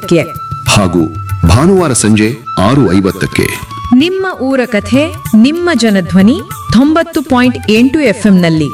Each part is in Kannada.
ಮೂವತ್ತಕ್ಕೆ ಹಾಗೂ ಭಾನುವಾರ ಸಂಜೆ ಆರು ಐವತ್ತಕ್ಕೆ ನಿಮ್ಮ ಊರ ಕಥೆ ನಿಮ್ಮ ಜನಧ್ವನಿ ತೊಂಬತ್ತು ಪಾಯಿಂಟ್ ಎಂಟು ಎಫ್ಎಂನಲ್ಲಿ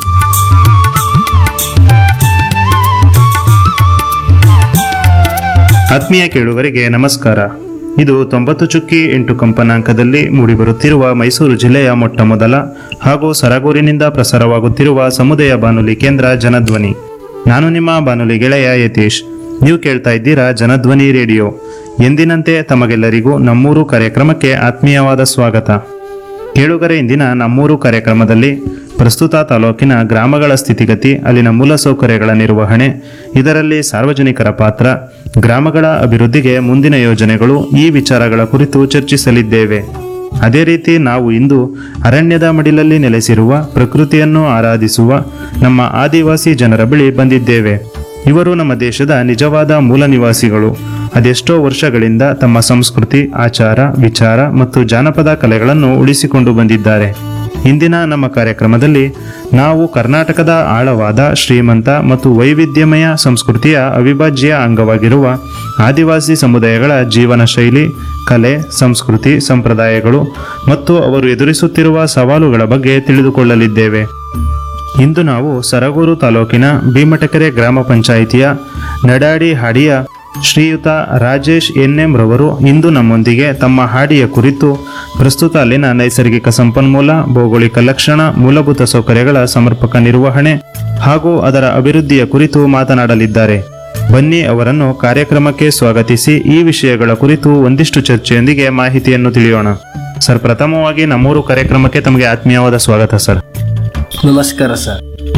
ಆತ್ಮೀಯ ಕೇಳುಗರಿಗೆ ನಮಸ್ಕಾರ ಇದು ತೊಂಬತ್ತು ಚುಕ್ಕಿ ಎಂಟು ಕಂಪನಾಂಕದಲ್ಲಿ ಮೂಡಿಬರುತ್ತಿರುವ ಮೈಸೂರು ಜಿಲ್ಲೆಯ ಮೊಟ್ಟ ಮೊದಲ ಹಾಗೂ ಸರಗೂರಿನಿಂದ ಪ್ರಸಾರವಾಗುತ್ತಿರುವ ಸಮುದಾಯ ಬಾನುಲಿ ಕೇಂದ್ರ ಜನಧ್ವನಿ ನಾನು ನಿಮ್ಮ ಬಾನುಲಿ ಗೆಳೆಯ ಯತೀಶ್ ನೀವು ಕೇಳ್ತಾ ಇದ್ದೀರಾ ಜನಧ್ವನಿ ರೇಡಿಯೋ ಎಂದಿನಂತೆ ತಮಗೆಲ್ಲರಿಗೂ ನಮ್ಮೂರು ಕಾರ್ಯಕ್ರಮಕ್ಕೆ ಆತ್ಮೀಯವಾದ ಸ್ವಾಗತ ಕೇಳುಗರೆ ಇಂದಿನ ನಮ್ಮೂರು ಕಾರ್ಯಕ್ರಮದಲ್ಲಿ ಪ್ರಸ್ತುತ ತಾಲೂಕಿನ ಗ್ರಾಮಗಳ ಸ್ಥಿತಿಗತಿ ಅಲ್ಲಿನ ಮೂಲಸೌಕರ್ಯಗಳ ನಿರ್ವಹಣೆ ಇದರಲ್ಲಿ ಸಾರ್ವಜನಿಕರ ಪಾತ್ರ ಗ್ರಾಮಗಳ ಅಭಿವೃದ್ಧಿಗೆ ಮುಂದಿನ ಯೋಜನೆಗಳು ಈ ವಿಚಾರಗಳ ಕುರಿತು ಚರ್ಚಿಸಲಿದ್ದೇವೆ ಅದೇ ರೀತಿ ನಾವು ಇಂದು ಅರಣ್ಯದ ಮಡಿಲಲ್ಲಿ ನೆಲೆಸಿರುವ ಪ್ರಕೃತಿಯನ್ನು ಆರಾಧಿಸುವ ನಮ್ಮ ಆದಿವಾಸಿ ಜನರ ಬಳಿ ಬಂದಿದ್ದೇವೆ ಇವರು ನಮ್ಮ ದೇಶದ ನಿಜವಾದ ಮೂಲ ನಿವಾಸಿಗಳು ಅದೆಷ್ಟೋ ವರ್ಷಗಳಿಂದ ತಮ್ಮ ಸಂಸ್ಕೃತಿ ಆಚಾರ ವಿಚಾರ ಮತ್ತು ಜಾನಪದ ಕಲೆಗಳನ್ನು ಉಳಿಸಿಕೊಂಡು ಬಂದಿದ್ದಾರೆ ಇಂದಿನ ನಮ್ಮ ಕಾರ್ಯಕ್ರಮದಲ್ಲಿ ನಾವು ಕರ್ನಾಟಕದ ಆಳವಾದ ಶ್ರೀಮಂತ ಮತ್ತು ವೈವಿಧ್ಯಮಯ ಸಂಸ್ಕೃತಿಯ ಅವಿಭಾಜ್ಯ ಅಂಗವಾಗಿರುವ ಆದಿವಾಸಿ ಸಮುದಾಯಗಳ ಜೀವನ ಶೈಲಿ ಕಲೆ ಸಂಸ್ಕೃತಿ ಸಂಪ್ರದಾಯಗಳು ಮತ್ತು ಅವರು ಎದುರಿಸುತ್ತಿರುವ ಸವಾಲುಗಳ ಬಗ್ಗೆ ತಿಳಿದುಕೊಳ್ಳಲಿದ್ದೇವೆ ಇಂದು ನಾವು ಸರಗೂರು ತಾಲೂಕಿನ ಭೀಮಟಕೆರೆ ಗ್ರಾಮ ಪಂಚಾಯಿತಿಯ ನಡಾಡಿ ಹಾಡಿಯ ಶ್ರೀಯುತ ರಾಜೇಶ್ ಎನ್ಎಂ ರವರು ಇಂದು ನಮ್ಮೊಂದಿಗೆ ತಮ್ಮ ಹಾಡಿಯ ಕುರಿತು ಪ್ರಸ್ತುತ ಅಲ್ಲಿನ ನೈಸರ್ಗಿಕ ಸಂಪನ್ಮೂಲ ಭೌಗೋಳಿಕ ಲಕ್ಷಣ ಮೂಲಭೂತ ಸೌಕರ್ಯಗಳ ಸಮರ್ಪಕ ನಿರ್ವಹಣೆ ಹಾಗೂ ಅದರ ಅಭಿವೃದ್ಧಿಯ ಕುರಿತು ಮಾತನಾಡಲಿದ್ದಾರೆ ಬನ್ನಿ ಅವರನ್ನು ಕಾರ್ಯಕ್ರಮಕ್ಕೆ ಸ್ವಾಗತಿಸಿ ಈ ವಿಷಯಗಳ ಕುರಿತು ಒಂದಿಷ್ಟು ಚರ್ಚೆಯೊಂದಿಗೆ ಮಾಹಿತಿಯನ್ನು ತಿಳಿಯೋಣ ಸರ್ ಪ್ರಥಮವಾಗಿ ನಮ್ಮೂರು ಕಾರ್ಯಕ್ರಮಕ್ಕೆ ತಮಗೆ ಆತ್ಮೀಯವಾದ ಸ್ವಾಗತ ಸರ್ ನಮಸ್ಕಾರ ಸರ್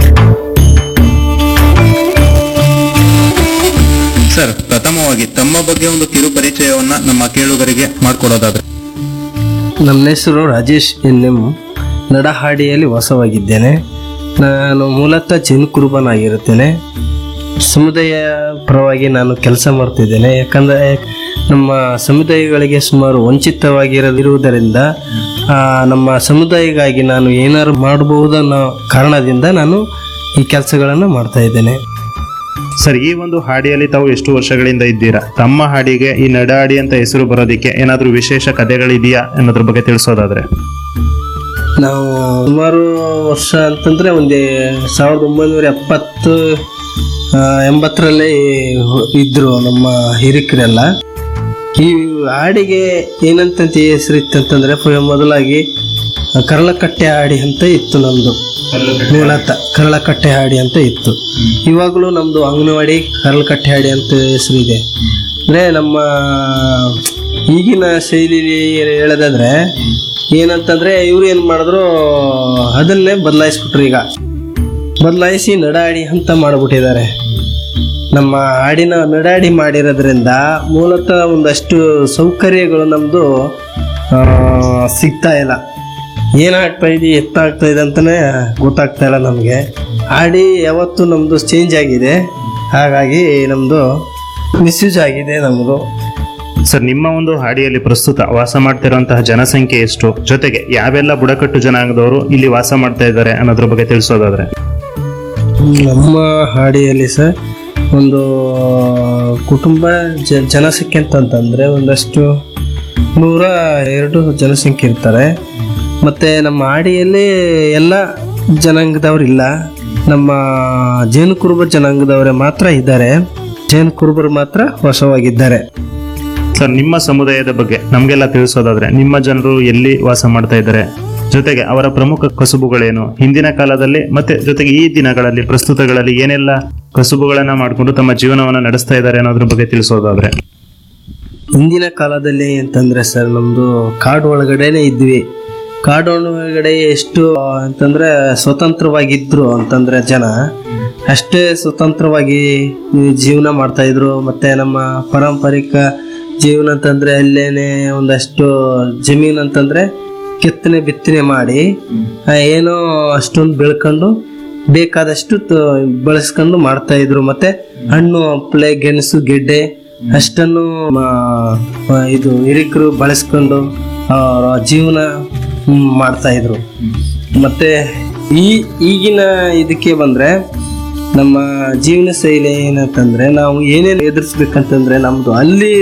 ಸರ್ ಪ್ರಥಮವಾಗಿ ತಮ್ಮ ಬಗ್ಗೆ ಒಂದು ಕಿರು ಪರಿಚಯವನ್ನ ನಮ್ಮ ಕೇಳುಗರಿಗೆ ಮಾಡಿಕೊಡೋದಾದ್ರೆ ನನ್ನ ಹೆಸರು ರಾಜೇಶ್ ಎನ್ ಎಂ ನಡಹಾಡಿಯಲ್ಲಿ ವಾಸವಾಗಿದ್ದೇನೆ ನಾನು ಮೂಲತಃ ಜೈನ ಕುರುಬನಾಗಿರುತ್ತೇನೆ ಸಮುದಾಯ ಪರವಾಗಿ ನಾನು ಕೆಲಸ ಮಾಡ್ತಿದ್ದೇನೆ ಯಾಕಂದರೆ ನಮ್ಮ ಸಮುದಾಯಗಳಿಗೆ ಸುಮಾರು ವಂಚಿತವಾಗಿರದಿರುವುದರಿಂದ ಆ, ನಮ್ಮ ಸಮುದಾಯಕ್ಕಾಗಿ ನಾನು ಏನಾದ್ರು ಮಾಡಬಹುದು ಅನ್ನೋ ಕಾರಣದಿಂದ ನಾನು ಈ ಕೆಲಸಗಳನ್ನು ಮಾಡ್ತಾ ಇದ್ದೇನೆ ಸರ್ ಈ ಒಂದು ಹಾಡಿಯಲ್ಲಿ ತಾವು ಎಷ್ಟು ವರ್ಷಗಳಿಂದ ಇದ್ದೀರಾ ತಮ್ಮ ಹಾಡಿಗೆ ಈ ನಡಾಡಿ ಅಂತ ಹೆಸರು ಬರೋದಕ್ಕೆ ಏನಾದರೂ ವಿಶೇಷ ಕಥೆಗಳಿದೆಯಾ ಅನ್ನೋದ್ರ ಬಗ್ಗೆ ತಿಳಿಸೋದಾದ್ರೆ ನಾವು ಸುಮಾರು ವರ್ಷ ಅಂತಂದ್ರೆ ಒಂದೇ ಸಾವಿರದ ಒಂಬೈನೂರ ಎಪ್ಪತ್ತು ಆ, ಎಂಬತ್ತರಲ್ಲಿ ಹೊ- ಇದ್ರು ನಮ್ಮ ಹಿರಿಕರೆಲ್ಲ ಈ ಹಾಡಿಗೆ ಏನಂತ ಹೆಸರಿತ್ತಂತಂದ್ರೆ ಫ- ಮೊದಲಾಗಿ ಕರಳಕಟ್ಟೆ ಹಾಡಿ ಅಂತ ಇತ್ತು ನಮ್ದು ಮೂಲತಃ ಕರಳಕಟ್ಟೆ ಹಾಡಿ ಅಂತ ಇತ್ತು ಇವಾಗಲೂ ನಮ್ದು ಅಂಗನವಾಡಿ ಕರಳಕಟ್ಟೆ ಹಾಡಿ ಅಂತ ಹೆಸರು ಇದೆ ಅಂದ್ರೆ ನಮ್ಮ ಈಗಿನ ಶೈಲಿಲಿ ಹೇಳೋದಾದ್ರೆ ಏನಂತಂದ್ರೆ ಇವ್ರು ಏನ್ ಮಾಡಿದ್ರು ಅದನ್ನೇ ಬದಲಾಯಿಸ್ಬಿಟ್ರು ಈಗ ಬದಲಾಯಿಸಿ ನಡಾಡಿ ಅಂತ ಮಾಡಿಬಿಟ್ಟಿದ್ದಾರೆ ನಮ್ಮ ಹಾಡಿನ ನಡಾಡಿ ಮಾಡಿರೋದ್ರಿಂದ ಮೂಲತಃ ಒಂದಷ್ಟು ಸೌಕರ್ಯಗಳು ನಮ್ಮದು ಸಿಗ್ತಾ ಇಲ್ಲ ಏನಾಗ್ತಾ ಇದೆ ಎತ್ತಾಗ್ತಾ ಇದೆ ಅಂತಲೇ ಗೊತ್ತಾಗ್ತಾ ಇಲ್ಲ ನಮಗೆ ಹಾಡಿ ಯಾವತ್ತು ನಮ್ಮದು ಚೇಂಜ್ ಆಗಿದೆ ಹಾಗಾಗಿ ನಮ್ಮದು ಮಿಸ್ಯೂಸ್ ಆಗಿದೆ ನಮ್ಮದು ಸರ್ ನಿಮ್ಮ ಒಂದು ಹಾಡಿಯಲ್ಲಿ ಪ್ರಸ್ತುತ ವಾಸ ಮಾಡ್ತಿರುವಂತಹ ಜನಸಂಖ್ಯೆ ಎಷ್ಟು ಜೊತೆಗೆ ಯಾವೆಲ್ಲ ಬುಡಕಟ್ಟು ಜನಾಂಗದವರು ಇಲ್ಲಿ ವಾಸ ಮಾಡ್ತಾ ಇದ್ದಾರೆ ಅನ್ನೋದ್ರ ಬಗ್ಗೆ ತಿಳಿಸೋದಾದ್ರೆ ನಮ್ಮ ಹಾಡಿಯಲ್ಲಿ ಸರ್ ಒಂದು ಕುಟುಂಬ ಜ ಜನಸಂಖ್ಯೆ ಅಂತಂತಂದರೆ ಒಂದಷ್ಟು ನೂರ ಎರಡು ಜನಸಂಖ್ಯೆ ಇರ್ತಾರೆ ಮತ್ತು ನಮ್ಮ ಹಾಡಿಯಲ್ಲಿ ಎಲ್ಲ ಜನಾಂಗದವ್ರು ಇಲ್ಲ ನಮ್ಮ ಜೇನು ಕುರುಬ ಜನಾಂಗದವರೇ ಮಾತ್ರ ಇದ್ದಾರೆ ಜೇನು ಕುರುಬರು ಮಾತ್ರ ವಾಸವಾಗಿದ್ದಾರೆ ಸರ್ ನಿಮ್ಮ ಸಮುದಾಯದ ಬಗ್ಗೆ ನಮಗೆಲ್ಲ ತಿಳಿಸೋದಾದ್ರೆ ನಿಮ್ಮ ಜನರು ಎಲ್ಲಿ ವಾಸ ಮಾಡ್ತಾ ಇದ್ದಾರೆ ಜೊತೆಗೆ ಅವರ ಪ್ರಮುಖ ಕಸುಬುಗಳೇನು ಹಿಂದಿನ ಕಾಲದಲ್ಲಿ ಮತ್ತೆ ಜೊತೆಗೆ ಈ ದಿನಗಳಲ್ಲಿ ಪ್ರಸ್ತುತಗಳಲ್ಲಿ ಏನೆಲ್ಲ ಕಸುಬುಗಳನ್ನ ಮಾಡಿಕೊಂಡು ತಮ್ಮ ಜೀವನವನ್ನ ನಡೆಸ್ತಾ ಇದ್ದಾರೆ ಅನ್ನೋದ್ರ ಬಗ್ಗೆ ತಿಳಿಸೋದಾದ್ರೆ ಹಿಂದಿನ ಕಾಲದಲ್ಲಿ ಅಂತಂದ್ರೆ ಸರ್ ನಮ್ದು ಕಾಡು ಒಳಗಡೆನೆ ಇದ್ವಿ ಕಾಡು ಒಳಗಡೆ ಎಷ್ಟು ಅಂತಂದ್ರೆ ಸ್ವತಂತ್ರವಾಗಿದ್ರು ಅಂತಂದ್ರೆ ಜನ ಅಷ್ಟೇ ಸ್ವತಂತ್ರವಾಗಿ ಜೀವನ ಮಾಡ್ತಾ ಇದ್ರು ಮತ್ತೆ ನಮ್ಮ ಪಾರಂಪರಿಕ ಜೀವನ ಅಂತಂದ್ರೆ ಅಲ್ಲೇನೆ ಒಂದಷ್ಟು ಜಮೀನ್ ಅಂತಂದ್ರೆ ಕೆತ್ತನೆ ಬಿತ್ತನೆ ಮಾಡಿ ಆ, ಏನೋ ಅಷ್ಟೊಂದು ಬೆಳ್ಕೊಂಡು ಬೇಕಾದಷ್ಟು ತ- ಬಳಸ್ಕೊಂಡು ಮಾಡ್ತಾ ಇದ್ರು ಮತ್ತೆ ಹಣ್ಣು ಹಂಪ್ಲೆ ಗೆಣಸು ಗೆಡ್ಡೆ ಅಷ್ಟನ್ನು ಮ- ಮ- ಇದು ಹಿರಿಕರು ಬಳಸ್ಕೊಂಡು ಅವರ ಜೀವನ ಹ್ಮ್, ಮಾಡ್ತಾ ಇದ್ರು ಮತ್ತೆ ಈ ಈಗಿನ ಇದಕ್ಕೆ ಬಂದ್ರೆ ನಮ್ಮ ಜೀವನ ಶೈಲಿ ಏನಂತಂದ್ರೆ ನಾವು ಏನೇನು ಎದುರಿಸ್ಬೇಕಂತಂದ್ರೆ ನಮ್ದು ಅಲ್ಲಿ